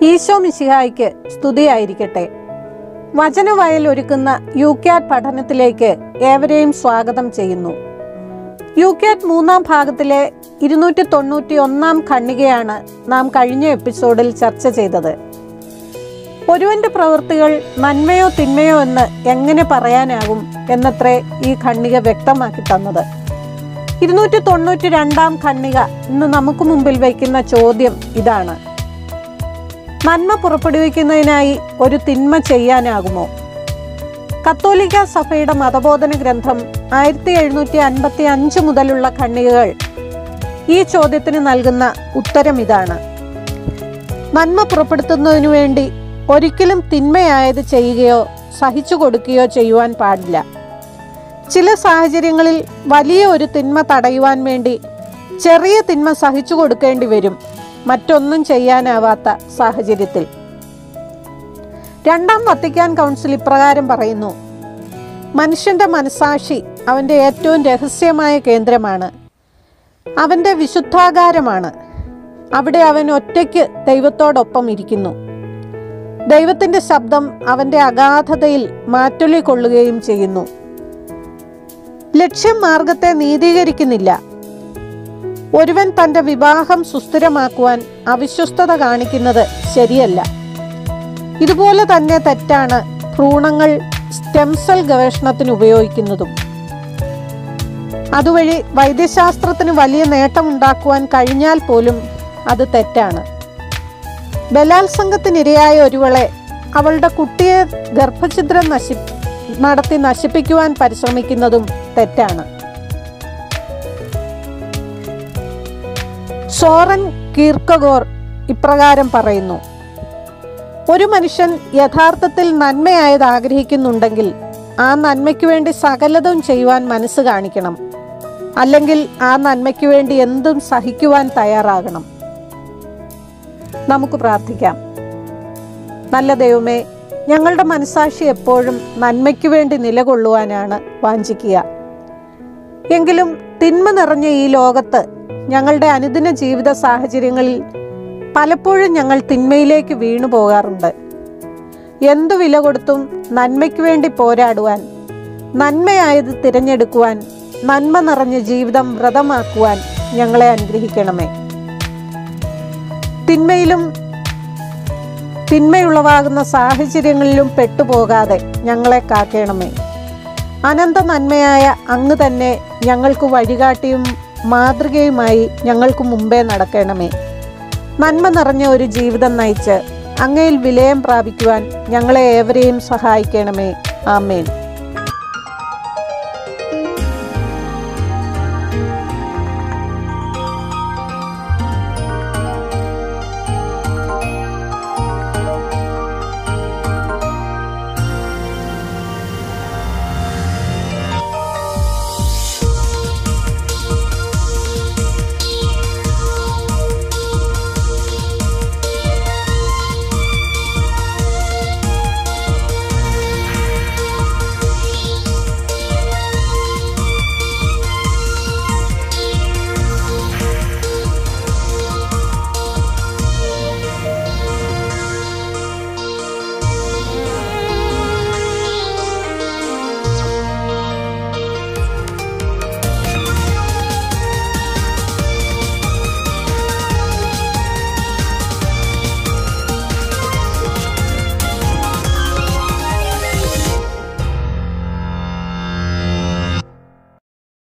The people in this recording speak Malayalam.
ഈശോ മിശിഹായ്ക്ക് സ്തുതിയായിരിക്കട്ടെ വചനവയൽ ഒരുക്കുന്ന യു ക്യാറ്റ് പഠനത്തിലേക്ക് ഏവരെയും സ്വാഗതം ചെയ്യുന്നു യു ക്യാറ്റ് മൂന്നാം ഭാഗത്തിലെ ഇരുന്നൂറ്റി തൊണ്ണൂറ്റി ഒന്നാം ഖണ്ഡികയാണ് നാം കഴിഞ്ഞ എപ്പിസോഡിൽ ചർച്ച ചെയ്തത് ഒരുവന്റെ പ്രവൃത്തികൾ നന്മയോ തിന്മയോ എന്ന് എങ്ങനെ പറയാനാകും എന്നത്രേ ഈ ഖണ്ഡിക വ്യക്തമാക്കി തന്നത് ഇരുന്നൂറ്റി തൊണ്ണൂറ്റി രണ്ടാം ഖണ്ഡിക ഇന്ന് നമുക്ക് മുമ്പിൽ വയ്ക്കുന്ന ചോദ്യം ഇതാണ് നന്മ പുറപ്പെടുവിക്കുന്നതിനായി ഒരു തിന്മ ചെയ്യാനാകുമോ കത്തോലിക്ക സഭയുടെ മതബോധന ഗ്രന്ഥം ആയിരത്തി എഴുന്നൂറ്റി അൻപത്തി അഞ്ച് മുതലുള്ള ഖണ്ഡികകൾ ഈ ചോദ്യത്തിന് നൽകുന്ന ഉത്തരം ഇതാണ് നന്മ പുറപ്പെടുത്തുന്നതിനു വേണ്ടി ഒരിക്കലും തിന്മയായത് ചെയ്യുകയോ സഹിച്ചു കൊടുക്കുകയോ ചെയ്യുവാൻ പാടില്ല ചില സാഹചര്യങ്ങളിൽ വലിയ ഒരു തിന്മ തടയുവാൻ വേണ്ടി ചെറിയ തിന്മ സഹിച്ചു കൊടുക്കേണ്ടി വരും മറ്റൊന്നും ചെയ്യാനാവാത്ത സാഹചര്യത്തിൽ രണ്ടാം വത്തിക്കാൻ കൗൺസിൽ ഇപ്രകാരം പറയുന്നു മനുഷ്യന്റെ മനസാക്ഷി അവന്റെ ഏറ്റവും രഹസ്യമായ കേന്ദ്രമാണ് അവന്റെ വിശുദ്ധാകാരമാണ് അവിടെ അവൻ ഒറ്റയ്ക്ക് ദൈവത്തോടൊപ്പം ഇരിക്കുന്നു ദൈവത്തിന്റെ ശബ്ദം അവന്റെ അഗാധതയിൽ മാറ്റൊലി കൊള്ളുകയും ചെയ്യുന്നു ലക്ഷ്യം മാർഗത്തെ നീതീകരിക്കുന്നില്ല ഒരുവൻ തന്റെ വിവാഹം സുസ്ഥിരമാക്കുവാൻ അവിശ്വസ്തത കാണിക്കുന്നത് ശരിയല്ല ഇതുപോലെ തന്നെ തെറ്റാണ് ഭ്രൂണങ്ങൾ സ്റ്റെം സെൽ ഗവേഷണത്തിന് ഉപയോഗിക്കുന്നതും അതുവഴി വൈദ്യശാസ്ത്രത്തിന് വലിയ നേട്ടമുണ്ടാക്കുവാൻ കഴിഞ്ഞാൽ പോലും അത് തെറ്റാണ് ബലാത്സംഗത്തിനിരയായ ഒരുവളെ അവളുടെ കുട്ടിയെ ഗർഭഛിദ്രം നശി നടത്തി നശിപ്പിക്കുവാൻ പരിശ്രമിക്കുന്നതും തെറ്റാണ് സോറൻ കീർക്കഗോർ ഇപ്രകാരം പറയുന്നു ഒരു മനുഷ്യൻ യഥാർത്ഥത്തിൽ നന്മയായത് ആഗ്രഹിക്കുന്നുണ്ടെങ്കിൽ ആ നന്മയ്ക്ക് വേണ്ടി സകലതും ചെയ്യുവാൻ മനസ്സ് കാണിക്കണം അല്ലെങ്കിൽ ആ നന്മയ്ക്ക് വേണ്ടി എന്തും സഹിക്കുവാൻ തയ്യാറാകണം നമുക്ക് പ്രാർത്ഥിക്കാം നല്ല ദൈവമേ ഞങ്ങളുടെ മനസാക്ഷി എപ്പോഴും നന്മയ്ക്ക് വേണ്ടി നിലകൊള്ളുവാനാണ് വാഞ്ചിക്കുക എങ്കിലും തിന്മ നിറഞ്ഞ ഈ ലോകത്ത് ഞങ്ങളുടെ അനുദിന ജീവിത സാഹചര്യങ്ങളിൽ പലപ്പോഴും ഞങ്ങൾ തിന്മയിലേക്ക് വീണു പോകാറുണ്ട് എന്തു വില കൊടുത്തും നന്മയ്ക്ക് വേണ്ടി പോരാടുവാൻ നന്മയായത് തിരഞ്ഞെടുക്കുവാൻ നന്മ നിറഞ്ഞ ജീവിതം വ്രതമാക്കുവാൻ ഞങ്ങളെ അനുഗ്രഹിക്കണമേ തിന്മയിലും തിന്മയുളവാകുന്ന സാഹചര്യങ്ങളിലും പെട്ടുപോകാതെ ഞങ്ങളെ കാക്കണമേ അനന്ത നന്മയായ അങ്ങ് തന്നെ ഞങ്ങൾക്ക് വഴികാട്ടിയും മാതൃകയുമായി ഞങ്ങൾക്ക് മുമ്പേ നടക്കണമേ നന്മ നിറഞ്ഞ ഒരു ജീവിതം നയിച്ച് അങ്ങയിൽ വിലയം പ്രാപിക്കുവാൻ ഞങ്ങളെ ഏവരെയും സഹായിക്കണമേ ആമേൻ